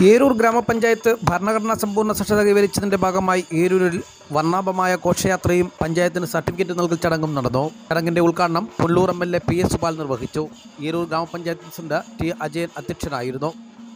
ഏരൂർ ഗ്രാമപഞ്ചായത്ത് ഭരണഘടനാ സമ്പൂർണ്ണ സാക്ഷരത കൈവരിച്ചതിന്റെ ഭാഗമായി ഏരൂരിൽ വർണ്ണാഭമായ ഘോഷയാത്രയും പഞ്ചായത്തിന് സർട്ടിഫിക്കറ്റ് നൽകൽ ചടങ്ങും നടന്നു ചടങ്ങിന്റെ ഉദ്ഘാടനം Pullur M L A P S Supal നിർവഹിച്ചു ഏരൂർ ഗ്രാമപഞ്ചായത്ത് പ്രസിഡന്റ് ടി അജയൻ അധ്യക്ഷനായിരുന്നു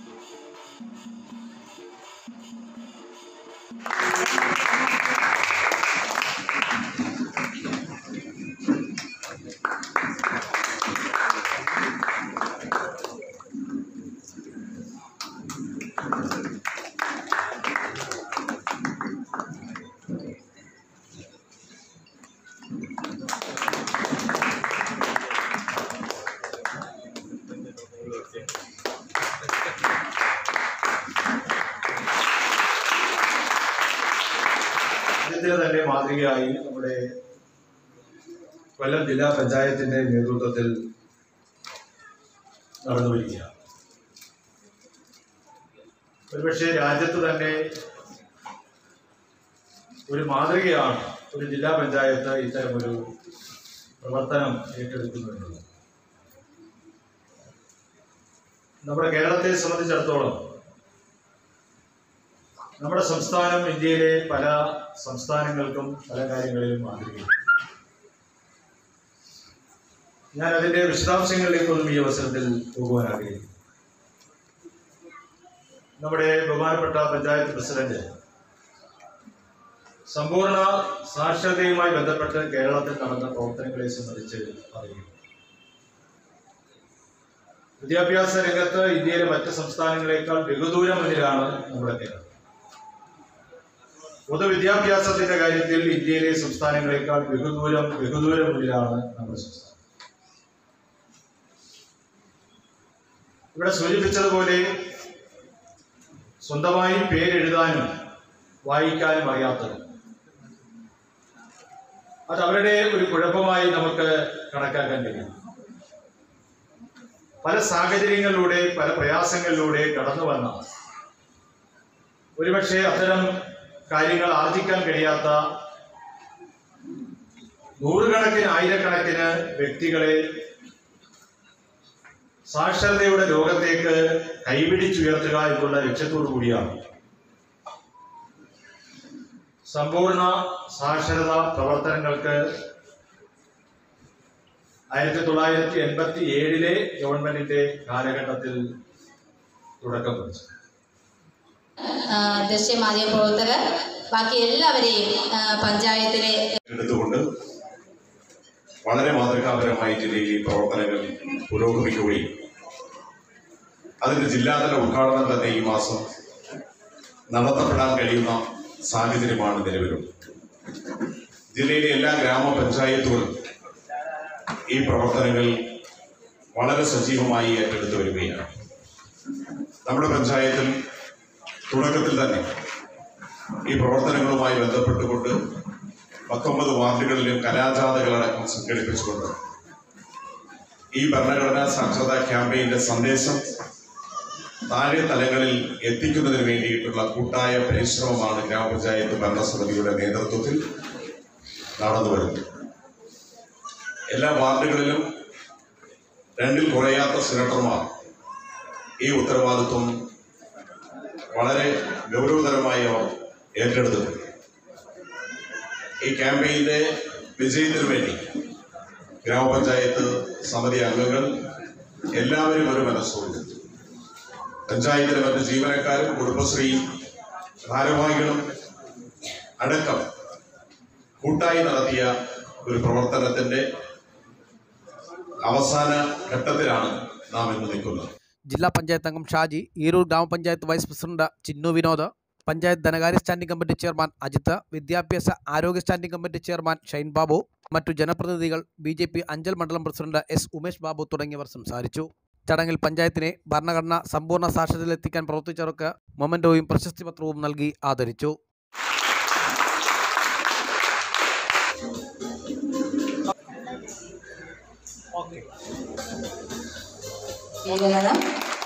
രാജ്യത്തിന് തന്നെ മാതൃകയായി നമ്മുടെ കൊല്ലം ജില്ലാ പഞ്ചായത്തിന്റെ നേതൃത്വത്തിൽ നടന്നു വരികയാണ് ഒരുപക്ഷെ രാജ്യത്ത് തന്നെ ഒരു മാതൃകയാണ് ഒരു ജില്ലാ പഞ്ചായത്ത് ഇത്തരമൊരു പ്രവർത്തനം ഏറ്റെടുക്കുന്നുള്ളത് നമ്മുടെ കേരളത്തെ സംബന്ധിച്ചിടത്തോളം നമ്മുടെ സംസ്ഥാനം ഇന്ത്യയിലെ പല സംസ്ഥാനങ്ങൾക്കും പല കാര്യങ്ങളിലും മാതൃകയാണ് ഞാൻ അതിന്റെ വിശദാംശങ്ങളിലേക്കൊന്നും ഈ അവസരത്തിൽ പോകുവാൻ ആഗ്രഹിക്കുന്നു നമ്മുടെ ബഹുമാനപ്പെട്ട പഞ്ചായത്ത് പ്രസിഡന്റ് സമ്പൂർണ്ണ സാക്ഷരതയുമായി ബന്ധപ്പെട്ട് കേരളത്തിൽ നടന്ന പ്രവർത്തനങ്ങളെ സംബന്ധിച്ച് പറയുന്നു വിദ്യാഭ്യാസ രംഗത്ത് ഇന്ത്യയിലെ മറ്റ് സംസ്ഥാനങ്ങളെക്കാൾ ബഹുദൂരം മുന്നിലാണ് നമ്മുടെ കേരളം പൊതുവിദ്യാഭ്യാസത്തിന്റെ കാര്യത്തിൽ ഇന്ത്യയിലെ സംസ്ഥാനങ്ങളെക്കാൾ ബഹുദൂരം ബഹുദൂരം മുന്നിലാണ് നമ്മുടെ സംസ്ഥാനം ഇവിടെ സൂചിപ്പിച്ചതുപോലെ സ്വന്തമായി പേരെഴുതാനും വായിക്കാനും അറിയാത്തത് അത് അവരുടെ ഒരു കുഴപ്പമായി നമുക്ക് കണക്കാക്കാൻ കഴിയും പല സാഹചര്യങ്ങളിലൂടെ പല പ്രയാസങ്ങളിലൂടെ കടന്നു വന്ന ഒരുപക്ഷെ അത്തരം കാര്യങ്ങൾ ആർജിക്കാൻ കഴിയാത്ത നൂറുകണക്കിന് ആയിരക്കണക്കിന് വ്യക്തികളെ സാക്ഷരതയുടെ ലോകത്തേക്ക് കൈപിടിച്ചുയർത്തുക എന്നുള്ള ലക്ഷ്യത്തോടു കൂടിയാണ് സമ്പൂർണ്ണ സാക്ഷരതാ പ്രവർത്തനങ്ങൾക്ക് ആയിരത്തി തൊള്ളായിരത്തി എൺപത്തി ഏഴിലെ ഗവൺമെന്റിന്റെ കാലഘട്ടത്തിൽ തുടക്കം കുറിച്ചു ആ, ദൃശ്യമാധ്യമ പ്രവർത്തകർ ബാക്കി എല്ലാവരെയും ആ, പഞ്ചായത്തിലെ എടുത്തുകൊണ്ട് വളരെ മാതൃകാപരമായി ജില്ലയിൽ ഈ പ്രവർത്തനങ്ങൾ പുരോഗമിക്കുകയും അതിന്റെ ജില്ലാതല ഉദ്ഘാടനം തന്നെ ഈ മാസം നടത്തപ്പെടാൻ കഴിയുന്ന സാഹചര്യമാണ് നിലവിലുള്ളത് ജില്ലയിലെ എല്ലാ ഗ്രാമപഞ്ചായത്തുകളും ഈ പ്രവർത്തനങ്ങൾ വളരെ സജീവമായി ഏറ്റെടുത്ത് വരികയാണ് നമ്മുടെ പഞ്ചായത്തിൽ തുടക്കത്തിൽ തന്നെ ഈ പ്രവർത്തനങ്ങളുമായി ബന്ധപ്പെട്ടുകൊണ്ട് പത്തൊമ്പത് വാർഡുകളിലും കലാജാഥകളടക്കം സംഘടിപ്പിച്ചുകൊണ്ട് ഈ ഭരണഘടനാ സാക്ഷരതാ ക്യാമ്പയിന്റെ സന്ദേശം താഴെ തലങ്ങളിൽ എത്തിക്കുന്നതിന് വേണ്ടിയിട്ടുള്ള കൂട്ടായ പരിശ്രമമാണ് ഗ്രാമപഞ്ചായത്ത് ഭരണസമിതിയുടെ നേതൃത്വത്തിൽ നടന്നു വരുന്നത് എല്ലാ വാർഡുകളിലും രണ്ടിൽ കുറയാത്ത സെനറ്റർമാർ ഈ ഉത്തരവാദിത്വം വളരെ ഗൗരവതരമായി അവർ ഏറ്റെടുത്തിട്ടുണ്ട് ഈ ക്യാമ്പയിന്റെ വിജയത്തിനു വേണ്ടി ഗ്രാമപഞ്ചായത്ത് സമിതി അംഗങ്ങൾ എല്ലാവരും ഒരു മനസ്സോട് പഞ്ചായത്തിലെ മറ്റ് ജീവനക്കാരും കുടുംബശ്രീ ഭാരവാഹികളും അടക്കം കൂട്ടായി നടത്തിയ ഒരു പ്രവർത്തനത്തിന്റെ അവസാന ഘട്ടത്തിലാണ് നാം ഇന്ന് നിൽക്കുന്നത് ജില്ലാ പഞ്ചായത്ത് അംഗം ഷാജി ഈരൂർ ഗ്രാമപഞ്ചായത്ത് വൈസ് പ്രസിഡന്റ് ചിന്നു വിനോദ് പഞ്ചായത്ത് ധനകാര്യ സ്റ്റാൻഡിംഗ് കമ്മിറ്റി ചെയർമാൻ അജിത്ത് വിദ്യാഭ്യാസ ആരോഗ്യ standing committee chairman Shine Babu മറ്റു ജനപ്രതിനിധികൾ ബി ജെ പി അഞ്ചൽ മണ്ഡലം പ്രസിഡന്റ് എസ് ഉമേഷ് ബാബു തുടങ്ങിയവർ സംസാരിച്ചു ചടങ്ങിൽ പഞ്ചായത്തിനെ ഭരണഘടന സമ്പൂർണ്ണ സാക്ഷരതയിലെത്തിക്കാൻ പ്രവർത്തിച്ചവർക്ക് മൊമന്റോയും പ്രശസ്തി പത്രവും നൽകി ആദരിച്ചു ചെയ്യുന്നത്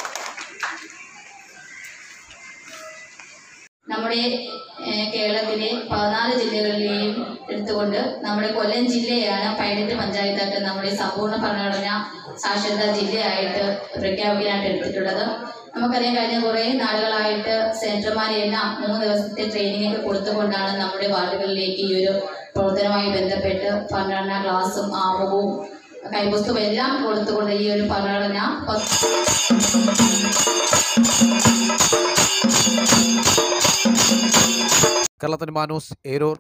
നമ്മുടെ ഏഹ്, കേരളത്തിലെ പതിനാല് ജില്ലകളിലെയും എടുത്തുകൊണ്ട് നമ്മുടെ കൊല്ലം ജില്ലയാണ് പൈലറ്റ് പഞ്ചായത്തായിട്ട് നമ്മുടെ സമ്പൂർണ്ണ ഭരണഘടന സാക്ഷരതാ ജില്ലയായിട്ട് പ്രഖ്യാപിക്കാനായിട്ട് എടുത്തിട്ടുള്ളത് നമുക്കറിയാം കഴിഞ്ഞ കുറേ നാളുകളായിട്ട് സെൻറ്റർമാരെല്ലാം മൂന്ന് ദിവസത്തെ ട്രെയിനിങ് ഒക്കെ കൊടുത്തുകൊണ്ടാണ് നമ്മുടെ വാർഡുകളിലേക്ക് ഈ ഒരു പ്രവർത്തനവുമായി ബന്ധപ്പെട്ട് പഠന ക്ലാസ്സും ആമുഖവും കൈപുസ്തകവും എല്ലാം കൊടുത്തുകൊണ്ട് ഈ ഒരു പഠന പത്ത് കേരളത്തിന് മാനൂസ് ഏരൂർ